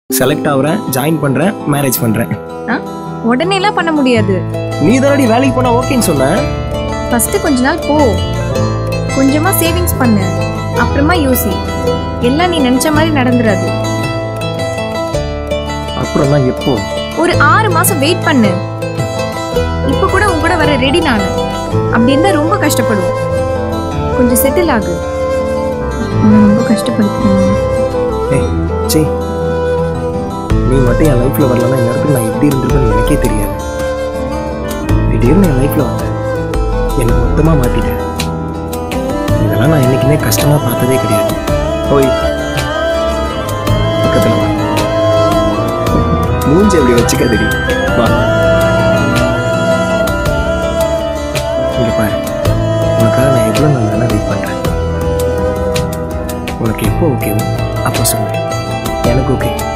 select ஆகுறேன் join பண்ணுறேன் marriage பண்ணுறேன் உடனேலாம் பண்ண முடியாது நீ தானடி வேலைக்கு போனால் ஓகேன்னு சொன்ன ஃபர்ஸ்ட் கொஞ்ச நாள் போ கொஞ்சமா சேவிங்ஸ் பண்ணு அப்புறமா யோசி எல்லாம் நீ நினைச்ச மாதிரி நடந்துராது அப்புறம் தான் எப்போ ஒரு ஆறு மாசம் வெயிட் பண்ணு இப்ப கூட உன் கூட வர ரெடி நானு அப்படி இருந்தா ரொம்ப கஷ்டப்படுவோம் கொஞ்சம் செட்டில் ஆகு உன்னை ரொம்ப கஷ்டப்படுத்துறேன் ஏய் சே நீ மட்டும் என் லைஃப்பில் வரலன்னா இந்த இடத்துல நான் எப்படி இருந்திருப்பேன்னு எனக்கே தெரியாது திடீர்னு என் லைஃப்பில் வந்தேன் என்னை மொத்தமாக மாற்றிட்டேன் இதெல்லாம் நான் என்றைக்குமே கஷ்டமாக பார்த்ததே கிடையாது ஓய் பக்கத்தில் வா மூஞ்சி அப்படி வச்சுக்க தெரியும் வா இங்கே பாரு உனக்காக நான் எவ்வளோ நாள் வேணால் வெயிட் பண்ணுறேன் உனக்கு எப்போ ஓகேவோ அப்போ சொல்லு எனக்கு ஓகே